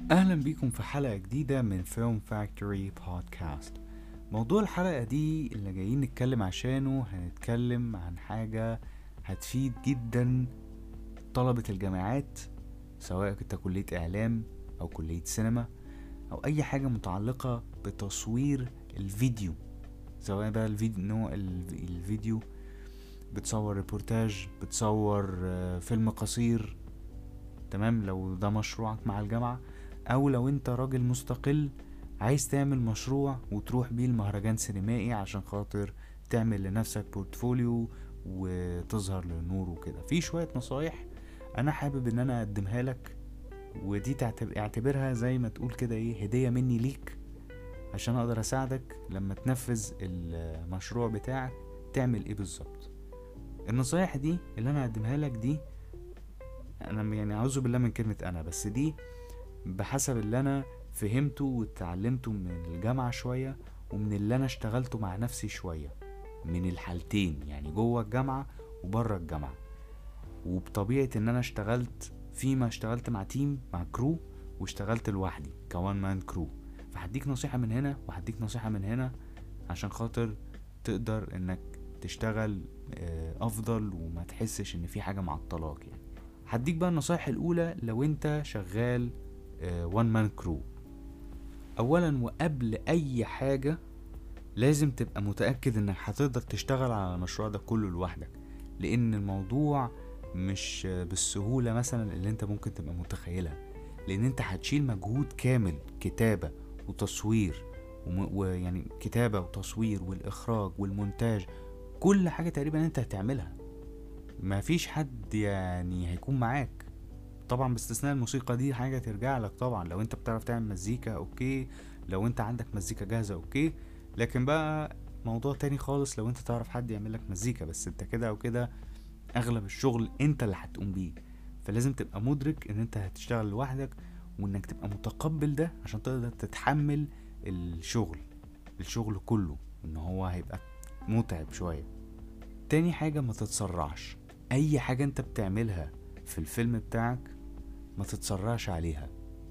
أهلا بيكم في حلقة جديدة من فيلم فاكتوري بودكاست موضوع الحلقة دي اللي جايين نتكلم عشانه هنتكلم عن حاجة هتفيد جدا طلبة الجامعات سواء كنت كلية إعلام أو كلية سينما أو أي حاجة متعلقة بتصوير الفيديو سواء بقى الفيديو نوع الفيديو بتصور ريبورتاج بتصور آه، فيلم قصير تمام لو ده مشروعك مع الجامعة او لو انت راجل مستقل عايز تعمل مشروع وتروح بيه المهرجان سينمائي عشان خاطر تعمل لنفسك بورتفوليو وتظهر للنور وكده في شوية نصايح انا حابب ان انا اقدمها لك ودي اعتبرها زي ما تقول كده ايه هدية مني ليك عشان اقدر اساعدك لما تنفذ المشروع بتاعك تعمل ايه بالظبط النصايح دي اللي انا اقدمها لك دي انا يعني اعوذ بالله من كلمة انا بس دي بحسب اللي انا فهمته واتعلمته من الجامعة شوية ومن اللي انا اشتغلته مع نفسي شوية من الحالتين يعني جوه الجامعة وبره الجامعة وبطبيعة ان انا اشتغلت فيما اشتغلت مع تيم مع كرو واشتغلت لوحدي كوان مان كرو فهديك نصيحة من هنا وهديك نصيحة من هنا عشان خاطر تقدر انك تشتغل آه، افضل وما تحسش ان في حاجة معطلاك يعني هديك بقى النصايح الاولى لو انت شغال وان مان كرو اولا وقبل اي حاجه لازم تبقى متاكد انك هتقدر تشتغل على المشروع ده كله لوحدك لان الموضوع مش بالسهوله مثلا اللي انت ممكن تبقى متخيلها لان انت هتشيل مجهود كامل كتابه وتصوير ويعني كتابه وتصوير والاخراج والمونتاج كل حاجه تقريبا انت هتعملها مفيش حد يعني هيكون معاك طبعا باستثناء الموسيقى دي حاجه ترجع لك طبعا لو انت بتعرف تعمل مزيكا اوكي لو انت عندك مزيكا جاهزه اوكي لكن بقى موضوع تاني خالص لو انت تعرف حد يعمل لك مزيكا بس انت كده او كده اغلب الشغل انت اللي هتقوم بيه فلازم تبقى مدرك ان انت هتشتغل لوحدك وانك تبقى متقبل ده عشان تقدر تتحمل الشغل الشغل كله ان هو هيبقى متعب شويه تاني حاجه ما تتسرعش اي حاجه انت بتعملها في الفيلم بتاعك ما تتسرعش عليها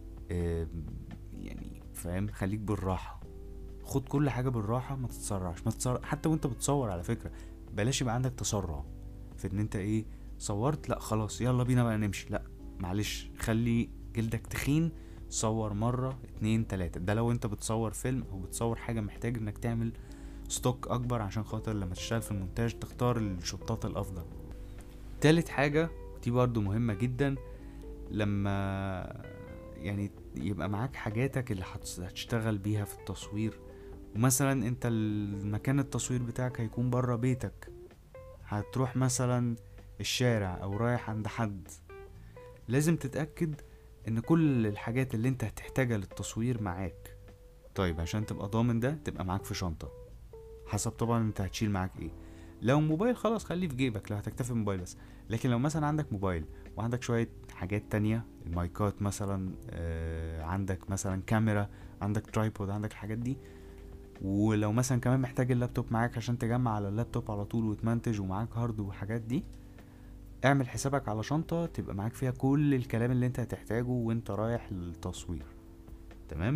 يعني فاهم خليك بالراحة خد كل حاجة بالراحة ما تتسرعش ما تتسرع حتى وانت بتصور على فكرة بلاش يبقى عندك تسرع في ان انت ايه صورت لا خلاص يلا بينا بقى نمشي لا معلش خلي جلدك تخين صور مرة اتنين تلاتة ده لو انت بتصور فيلم او بتصور حاجة محتاج انك تعمل ستوك اكبر عشان خاطر لما تشتغل في المونتاج تختار الشطات الافضل تالت حاجة دي برضو مهمة جدا لما يعني يبقى معاك حاجاتك اللي هتشتغل بيها في التصوير ومثلا انت المكان التصوير بتاعك هيكون برا بيتك هتروح مثلا الشارع او رايح عند حد لازم تتأكد ان كل الحاجات اللي انت هتحتاجها للتصوير معاك طيب عشان تبقى ضامن ده تبقى معاك في شنطة حسب طبعا انت هتشيل معاك ايه لو موبايل خلاص خليه في جيبك لو هتكتفي موبايل بس لكن لو مثلا عندك موبايل وعندك شوية حاجات تانية المايكات مثلا آه عندك مثلا كاميرا عندك ترايبود عندك الحاجات دي ولو مثلا كمان محتاج اللابتوب معاك عشان تجمع على اللابتوب على طول وتمنتج ومعاك هارد والحاجات دي اعمل حسابك على شنطة تبقى معاك فيها كل الكلام اللي انت هتحتاجه وانت رايح للتصوير تمام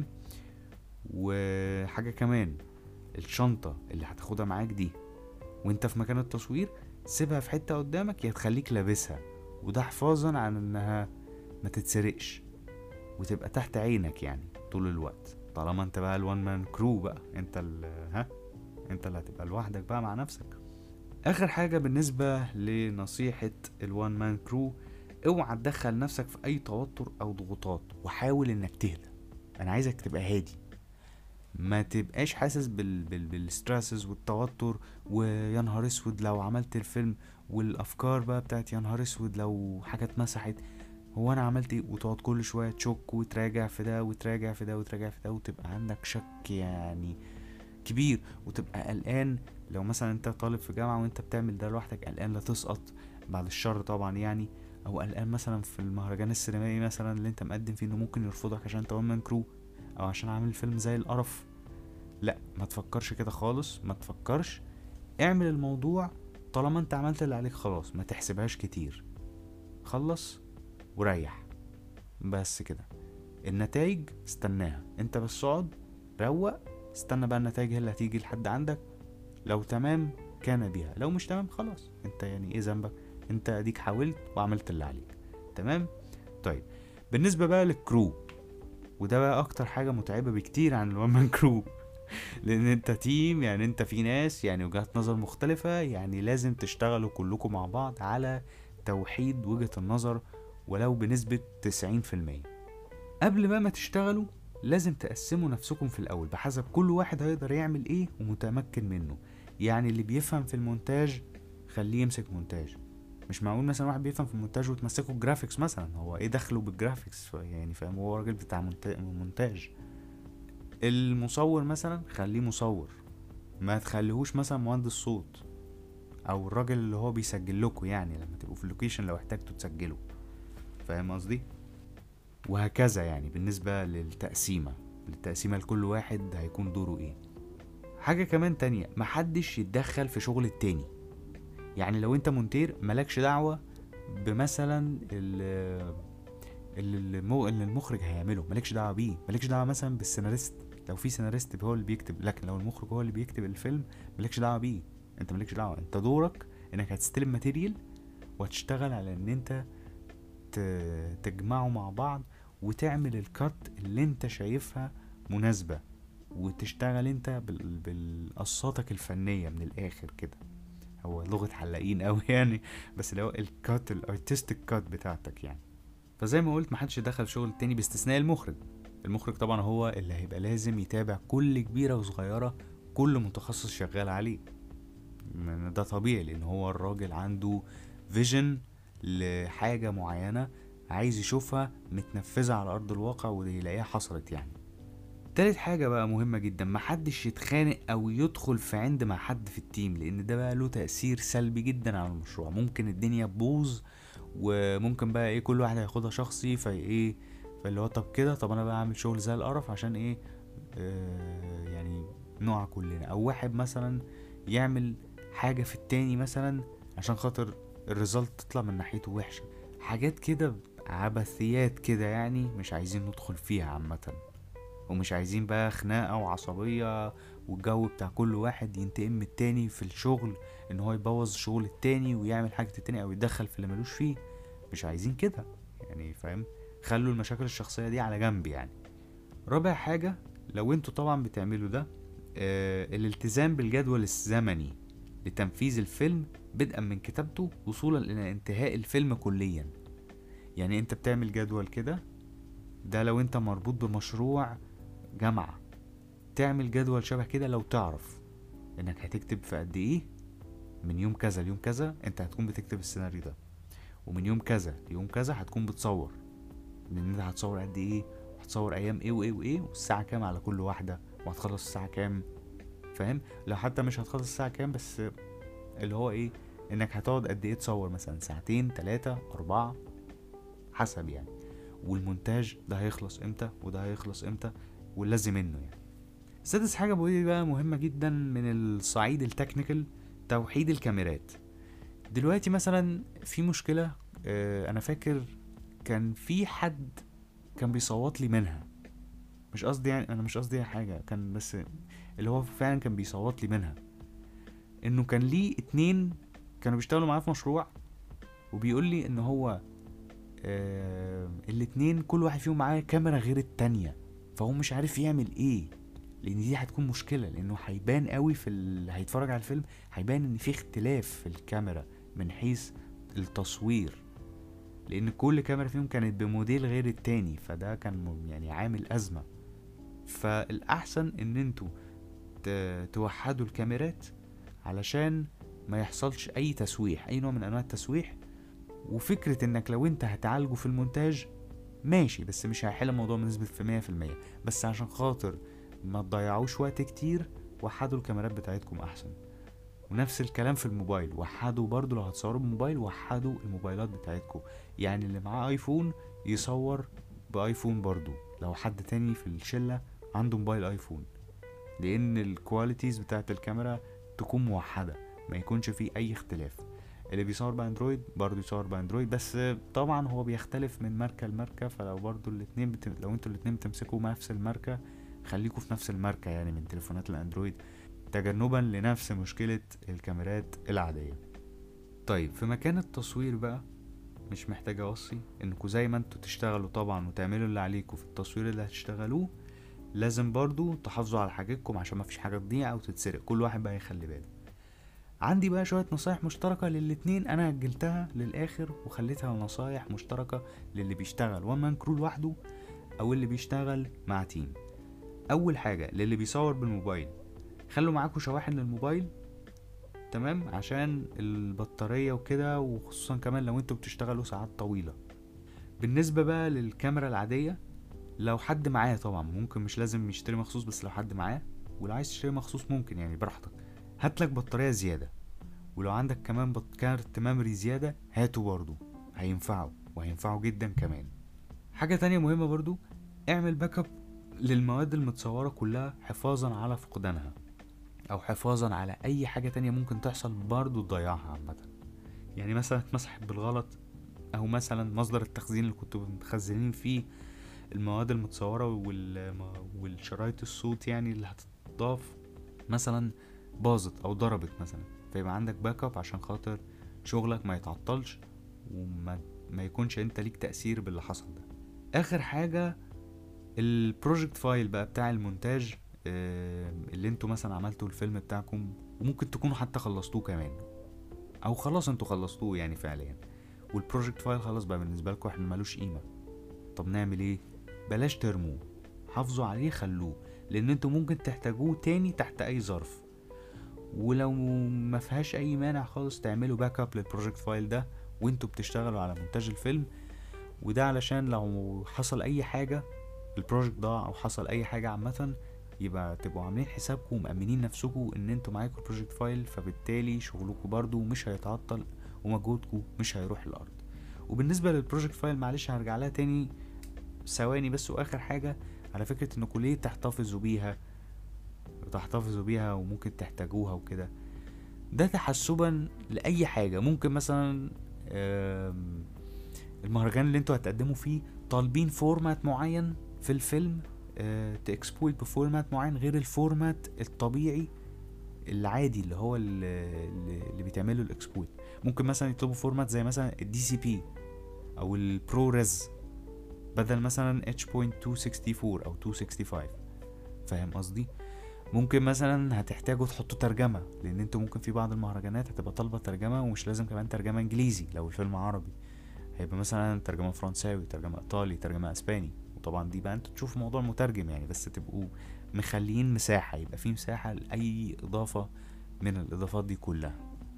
وحاجة كمان الشنطة اللي هتاخدها معاك دي وانت في مكان التصوير سيبها في حتة قدامك يا تخليك لابسها وده حفاظا عن انها ما تتسرقش وتبقى تحت عينك يعني طول الوقت طالما انت بقى الوان مان كرو بقى انت ال ها انت اللي هتبقى لوحدك بقى مع نفسك اخر حاجة بالنسبة لنصيحة الوان مان كرو اوعى تدخل نفسك في اي توتر او ضغوطات وحاول انك تهدى انا عايزك تبقى هادي ما تبقاش حاسس بال بال بالستريسز والتوتر ويا نهار اسود لو عملت الفيلم والافكار بقى بتاعت يا نهار اسود لو حاجه اتمسحت هو انا عملت ايه وتقعد كل شويه تشك وتراجع في ده وتراجع في ده وتراجع في ده وتبقى عندك شك يعني كبير وتبقى قلقان لو مثلا انت طالب في جامعه وانت بتعمل ده لوحدك قلقان لا تسقط بعد الشر طبعا يعني او قلقان مثلا في المهرجان السينمائي مثلا اللي انت مقدم فيه انه ممكن يرفضك عشان انت مان كرو او عشان عامل فيلم زي القرف لا ما تفكرش كده خالص ما تفكرش اعمل الموضوع طالما انت عملت اللي عليك خلاص ما تحسبهاش كتير خلص وريح بس كده النتائج استناها انت بس اقعد روق استنى بقى النتائج هي اللي هتيجي لحد عندك لو تمام كان بيها لو مش تمام خلاص انت يعني ايه ذنبك انت اديك حاولت وعملت اللي عليك تمام طيب بالنسبه بقى للكرو وده بقى اكتر حاجه متعبه بكتير عن الوان مان كرو لان انت تيم يعني انت في ناس يعني وجهات نظر مختلفه يعني لازم تشتغلوا كلكم مع بعض على توحيد وجهه النظر ولو بنسبه 90% قبل بقى ما تشتغلوا لازم تقسموا نفسكم في الاول بحسب كل واحد هيقدر يعمل ايه ومتمكن منه يعني اللي بيفهم في المونتاج خليه يمسك مونتاج مش معقول مثلا واحد بيفهم في المونتاج وتمسكه الجرافيكس مثلا هو ايه دخله بالجرافيكس يعني فاهم هو راجل بتاع مونتا- مونتاج المصور مثلا خليه مصور ما تخليهوش مثلا مهندس صوت او الراجل اللي هو بيسجل لكم يعني لما تبقوا في اللوكيشن لو احتاجتوا تسجلوا فاهم قصدي وهكذا يعني بالنسبة للتقسيمة التقسيمة لكل واحد هيكون دوره ايه حاجة كمان تانية محدش يتدخل في شغل التاني يعني لو انت مونتير مالكش دعوة بمثلا ال- اللي المو- اللي المخرج هيعمله مالكش دعوة بيه مالكش دعوة مثلا بالسيناريست لو في سيناريست هو اللي بيكتب لكن لو المخرج هو اللي بيكتب الفيلم مالكش دعوة بيه انت مالكش دعوة انت دورك انك هتستلم ماتيريال وهتشتغل على ان انت ت- تجمعه مع بعض وتعمل الكات اللي انت شايفها مناسبة وتشتغل انت بال- بالقصاتك الفنية من الاخر كده هو لغة حلاقين اوي يعني بس اللي هو الكات الارتستيك كات بتاعتك يعني فزي ما قلت محدش يدخل شغل التاني باستثناء المخرج المخرج طبعا هو اللي هيبقى لازم يتابع كل كبيرة وصغيرة كل متخصص شغال عليه من- ده طبيعي لان هو الراجل عنده فيجن لحاجة معينة عايز يشوفها متنفذة على أرض الواقع ويلاقيها حصلت يعني تالت حاجة بقى مهمة جدا محدش يتخانق أو يدخل في عند مع حد في التيم لأن ده بقى له تأثير سلبي جدا على المشروع ممكن الدنيا تبوظ وممكن بقى ايه كل واحد هياخدها شخصي في ايه فاللي هو طب كده طب انا بقى اعمل شغل زي القرف عشان ايه آه يعني نقع كلنا او واحد مثلا يعمل حاجة في التاني مثلا عشان خاطر الريزلت تطلع من ناحيته وحشة حاجات كده عبثيات كده يعني مش عايزين ندخل فيها عامة ومش عايزين بقى خناقة وعصبية والجو بتاع كل واحد ينتقم من التاني في الشغل ان هو يبوظ شغل التاني ويعمل حاجة التاني او يتدخل في اللي ملوش فيه مش عايزين كده يعني فاهم خلوا المشاكل الشخصية دي على جنب يعني رابع حاجة لو انتوا طبعا بتعملوا ده آه الالتزام بالجدول الزمني لتنفيذ الفيلم بدءا من كتابته وصولا الى انتهاء الفيلم كليا يعني انت بتعمل جدول كده ده لو انت مربوط بمشروع جامعة تعمل جدول شبه كده لو تعرف انك هتكتب في قد ايه من يوم كذا ليوم كذا انت هتكون بتكتب السيناريو ده ومن يوم كذا ليوم كذا هتكون بتصور ان انت هتصور قد ايه وهتصور ايام ايه وايه وايه والساعة كام على كل واحدة وهتخلص الساعة كام فاهم لو حتى مش هتخلص الساعة كام بس اللي هو ايه انك هتقعد قد ايه تصور مثلا ساعتين تلاتة اربعة حسب يعني والمونتاج ده هيخلص امتى وده هيخلص امتى واللازم منه يعني سادس حاجة بقولي بقى مهمة جدا من الصعيد التكنيكال توحيد الكاميرات دلوقتي مثلا في مشكلة آه، انا فاكر كان في حد كان بيصوت لي منها مش قصدي يعني انا مش قصدي حاجة كان بس اللي هو فعلا كان بيصوت لي منها انه كان ليه اتنين كانوا بيشتغلوا معاه في مشروع وبيقول لي ان هو آه الاتنين كل واحد فيهم معاه كاميرا غير التانية فهو مش عارف يعمل ايه لان دي هتكون مشكلة لانه هيبان قوي في اللي هيتفرج على الفيلم هيبان ان في اختلاف في الكاميرا من حيث التصوير لان كل كاميرا فيهم كانت بموديل غير التاني فده كان م- يعني عامل ازمة فالاحسن ان انتوا ت- توحدوا الكاميرات علشان ما يحصلش اي تسويح اي نوع من انواع التسويح وفكرة انك لو انت هتعالجه في المونتاج ماشي بس مش هيحل الموضوع بنسبة في مية في المية بس عشان خاطر ما تضيعوش وقت كتير وحدوا الكاميرات بتاعتكم احسن ونفس الكلام في الموبايل وحدوا برضو لو هتصوروا بموبايل وحدوا الموبايلات بتاعتكم يعني اللي معاه ايفون يصور بايفون برضو لو حد تاني في الشلة عنده موبايل ايفون لان الكواليتيز بتاعت الكاميرا تكون موحدة ما يكونش فيه اي اختلاف اللي بيصور باندرويد برضو يصور باندرويد بس طبعا هو بيختلف من ماركة لماركة فلو برضو الاتنين بت... لو انتوا الاتنين بتمسكوا نفس الماركة خليكوا في نفس الماركة يعني من تليفونات الاندرويد تجنبا لنفس مشكلة الكاميرات العادية طيب في مكان التصوير بقى مش محتاج اوصي انكوا زي ما انتوا تشتغلوا طبعا وتعملوا اللي عليكوا في التصوير اللي هتشتغلوه لازم برضو تحافظوا على حاجتكم عشان مفيش حاجة تضيع او تتسرق كل واحد بقى يخلي باله عندي بقى شوية نصايح مشتركة للاتنين انا اجلتها للاخر وخليتها نصايح مشتركة للي بيشتغل وان مان كرو لوحده او اللي بيشتغل مع تيم اول حاجة للي بيصور بالموبايل خلوا معاكوا شواحن للموبايل تمام عشان البطارية وكده وخصوصا كمان لو انتوا بتشتغلوا ساعات طويلة بالنسبة بقى للكاميرا العادية لو حد معاه طبعا ممكن مش لازم يشتري مخصوص بس لو حد معاه ولو عايز تشتري مخصوص ممكن يعني براحتك هاتلك بطارية زيادة ولو عندك كمان بط- كارت ميموري زيادة هاته برضو هينفعوا وهينفعوا جدا كمان حاجة تانية مهمة برضو اعمل باك اب للمواد المتصورة كلها حفاظا على فقدانها او حفاظا على اي حاجة تانية ممكن تحصل برضو تضيعها عامة يعني مثلا اتمسحت بالغلط او مثلا مصدر التخزين اللي كنتوا متخزنين فيه المواد المتصورة وال... والشرايط الصوت يعني اللي هتضاف مثلا باظت او ضربت مثلا فيبقى عندك باك اب عشان خاطر شغلك ما يتعطلش وما ما يكونش انت ليك تأثير باللي حصل ده اخر حاجة البروجكت فايل بقى بتاع المونتاج آه، اللي انتوا مثلا عملتوا الفيلم بتاعكم وممكن تكونوا حتى خلصتوه كمان او خلاص انتوا خلصتوه يعني فعليا والبروجكت فايل خلاص بقى بالنسبه لكم احنا ملوش قيمه طب نعمل ايه بلاش ترموه حافظوا عليه خلوه لان انتوا ممكن تحتاجوه تاني تحت اي ظرف ولو ما فيهاش اي مانع خالص تعملوا باك اب للبروجكت فايل ده وانتوا بتشتغلوا على مونتاج الفيلم وده علشان لو حصل اي حاجه البروجكت ضاع او حصل اي حاجه عامه يبقى تبقوا عاملين حسابكم ومأمنين نفسكم ان انتوا معاكم البروجكت فايل فبالتالي شغلكم برضو مش هيتعطل ومجهودكم مش هيروح الارض وبالنسبه للبروجكت فايل معلش هرجع لها تاني ثواني بس واخر حاجه على فكره انكم ليه تحتفظوا بيها تحتفظوا بيها وممكن تحتاجوها وكده ده تحسبا لاي حاجه ممكن مثلا آم، المهرجان اللي انتوا هتقدموا فيه طالبين فورمات معين في الفيلم تاكسبويت بفورمات معين غير الفورمات الطبيعي العادي اللي هو اللي, اللي بيتعمله الاكسبويت ممكن مثلا يطلبوا فورمات زي مثلا الدي سي بي او البرو ريز بدل مثلا H.264 او 265 فاهم قصدي ممكن مثلا هتحتاجوا تحطوا ترجمة لان انتوا ممكن في بعض المهرجانات هتبقى طالبة ترجمة ومش لازم كمان ترجمة انجليزي لو الفيلم عربي هيبقى مثلا ترجمة فرنساوي ترجمة ايطالي ترجمة اسباني وطبعا دي بقى انتوا تشوفوا موضوع مترجم يعني بس تبقوا مخليين مساحة يبقى في مساحة لأي إضافة من الإضافات دي كلها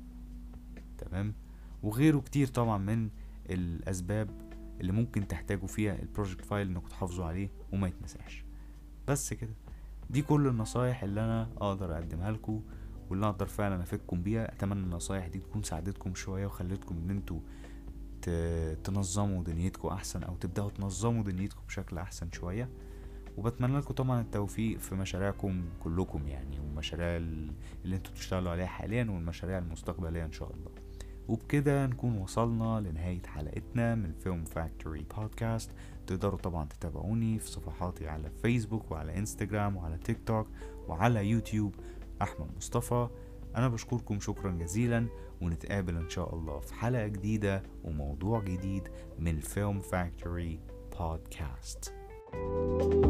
تمام وغيره كتير طبعا من الأسباب اللي ممكن تحتاجوا فيها البروجكت فايل انكم تحافظوا عليه وما يتمسحش بس كده دي كل النصايح اللي انا اقدر اقدمها لكم واللي اقدر فعلا افيدكم بيها اتمنى النصايح دي تكون ساعدتكم شويه وخلتكم ان انتوا ت- تنظموا دنيتكم احسن او تبداوا تنظموا دنيتكم بشكل احسن شويه وبتمنى لكم طبعا التوفيق في مشاريعكم كلكم يعني والمشاريع ال- اللي انتوا بتشتغلوا عليها حاليا والمشاريع المستقبليه ان شاء الله وبكده نكون وصلنا لنهاية حلقتنا من فيلم فاكتوري بودكاست تقدروا طبعا تتابعوني في صفحاتي على فيسبوك وعلى انستجرام وعلى تيك توك وعلى يوتيوب أحمد مصطفى أنا بشكركم شكرا جزيلا ونتقابل إن شاء الله في حلقة جديدة وموضوع جديد من فيلم فاكتوري بودكاست thank you